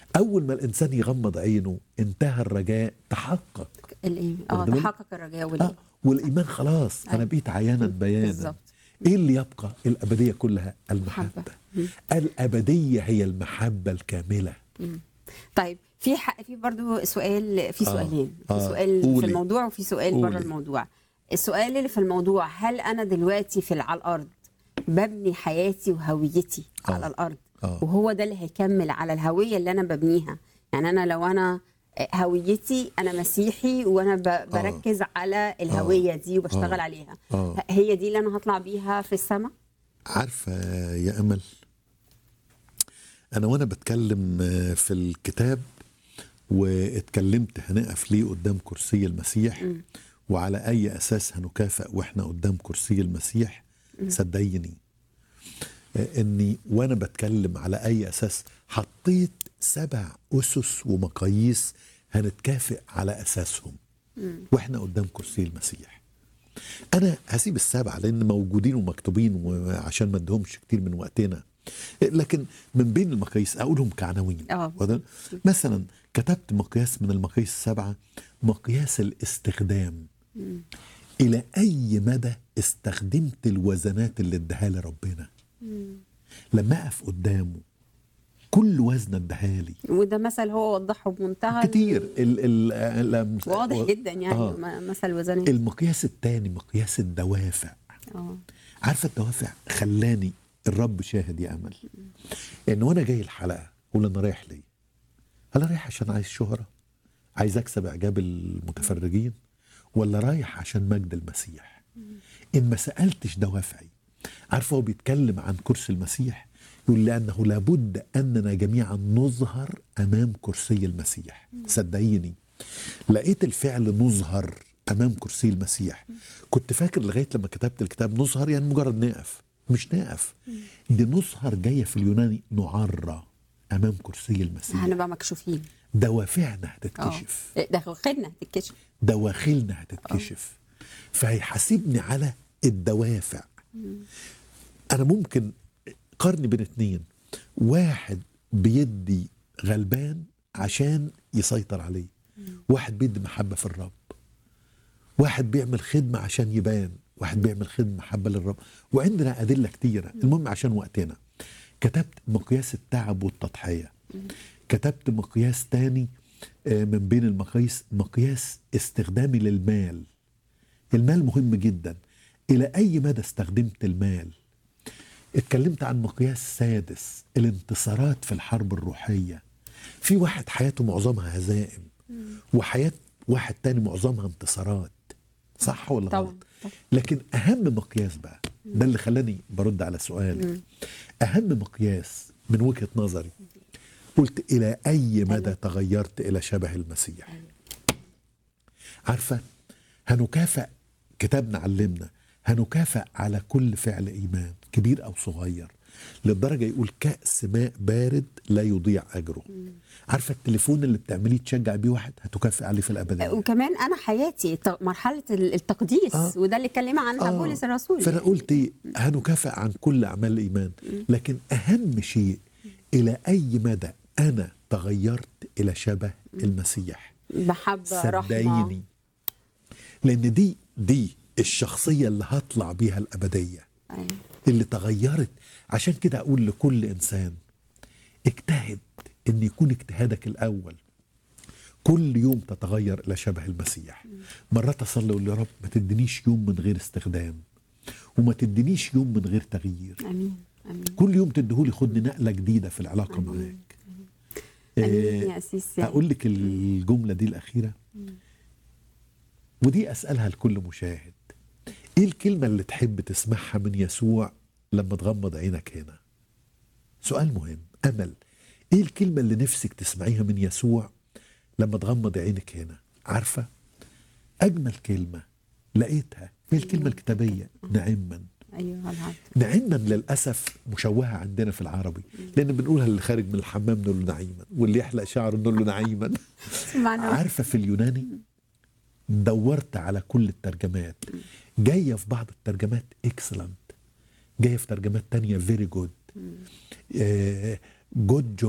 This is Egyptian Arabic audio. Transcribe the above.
اول ما الانسان يغمض عينه انتهى الرجاء تحقق الايه اه واخد بالك؟ تحقق الرجاء اه والايه والايمان خلاص انا أيوة. بقيت عيانا بيانا بالظبط ايه اللي يبقى الابديه كلها المحبه محبة. مم. الابديه هي المحبه الكامله طيب في حق في برضه سؤال في آه. سؤالين في آه. سؤال في قولي. الموضوع وفي سؤال قولي. بره الموضوع السؤال اللي في الموضوع هل انا دلوقتي في على الارض ببني حياتي وهويتي آه. على الارض آه. وهو ده اللي هيكمل على الهويه اللي انا ببنيها يعني انا لو انا هويتي انا مسيحي وانا ب- بركز على الهويه دي وبشتغل آه. عليها آه. هي دي اللي انا هطلع بيها في السماء عارفه يا امل انا وانا بتكلم في الكتاب واتكلمت هنقف ليه قدام كرسي المسيح وعلى اي اساس هنكافئ واحنا قدام كرسي المسيح صدقيني اني وانا بتكلم على اي اساس حطيت سبع اسس ومقاييس هنتكافئ على اساسهم واحنا قدام كرسي المسيح انا هسيب السبعه لان موجودين ومكتوبين وعشان ما ادهمش كتير من وقتنا لكن من بين المقاييس اقولهم كعناوين آه. واخد؟ مثلا كتبت مقياس من المقاييس السبعه مقياس الاستخدام الى اي مدى استخدمت الوزنات اللي اداها لي ربنا لما اقف قدامه كل وزن اداها لي وده مثل هو وضحه بمنتهى كتير ال ال ال واضح جدا يعني آه. م- مثل وزني المقياس الثاني مقياس الدوافع اه عارفه الدوافع خلاني الرب شاهد يا امل ان وانا جاي الحلقه اقول انا رايح ليه؟ هل أنا رايح عشان عايز شهره؟ عايز اكسب اعجاب المتفرجين؟ ولا رايح عشان مجد المسيح؟ ان ما سالتش دوافعي عارفه هو بيتكلم عن كرسي المسيح يقول لانه لابد اننا جميعا نظهر امام كرسي المسيح صدقيني لقيت الفعل نظهر امام كرسي المسيح كنت فاكر لغايه لما كتبت الكتاب نظهر يعني مجرد نقف مش نقف دي نظهر جايه في اليوناني نعرى امام كرسي المسيح هنبقى مكشوفين دوافعنا اه هتتكشف ده خدنا تتكشف دواخلنا هتتكشف فهيحاسبني على الدوافع انا ممكن قارني بين اتنين واحد بيدي غلبان عشان يسيطر عليه واحد بيدي محبة في الرب واحد بيعمل خدمة عشان يبان واحد بيعمل خدمة محبة للرب وعندنا أدلة كتيرة المهم عشان وقتنا كتبت مقياس التعب والتضحية كتبت مقياس تاني آه، من بين المقاييس مقياس استخدامي للمال المال مهم جدا إلى أي مدى استخدمت المال اتكلمت عن مقياس سادس الانتصارات في الحرب الروحية في واحد حياته معظمها هزائم وحياة واحد تاني معظمها انتصارات صح ولا طبعاً، غلط طبعاً. لكن أهم مقياس بقى ده اللي خلاني برد على سؤالك أهم مقياس من وجهة نظري قلت إلى أي مدى تغيرت إلى شبه المسيح عارفة هنكافئ كتابنا علمنا هنكافئ على كل فعل إيمان كبير أو صغير للدرجة يقول كأس ماء بارد لا يضيع أجره عارفة التليفون اللي بتعمليه تشجع بيه واحد هتكافئ عليه في الأبدية وكمان انا حياتي ت- مرحله ال- التقديس آه. وده اللي اتكلم عنها آه. بولس الرسول فانا قلت ايه هنكافئ عن كل اعمال الايمان لكن اهم شيء الى اي مدى انا تغيرت الى شبه المسيح محبه رحمه صدقيني لان دي دي الشخصيه اللي هطلع بيها الابديه أيوة. اللي تغيرت عشان كده اقول لكل انسان اجتهد ان يكون اجتهادك الاول كل يوم تتغير الى شبه المسيح مرات اصلي اقول يا رب ما تدينيش يوم من غير استخدام وما تدينيش يوم من غير تغيير امين امين كل يوم تديهولي خدني نقله جديده في العلاقه معاك امين آه، يا اسيس هقول لك الجمله دي الاخيره ودي اسالها لكل مشاهد ايه الكلمه اللي تحب تسمعها من يسوع لما تغمض عينك هنا سؤال مهم امل ايه الكلمه اللي نفسك تسمعيها من يسوع لما تغمض عينك هنا عارفه اجمل كلمه لقيتها هي الكلمه الكتابيه نعما ايوه العبد نعما للاسف مشوهه عندنا في العربي لان بنقولها اللي خارج من الحمام نقول له نعيما واللي يحلق شعره نقول له نعيما معنى عارفه في اليوناني دورت على كل الترجمات جايه في بعض الترجمات اكسلنت جايه في ترجمات تانية فيري جود جود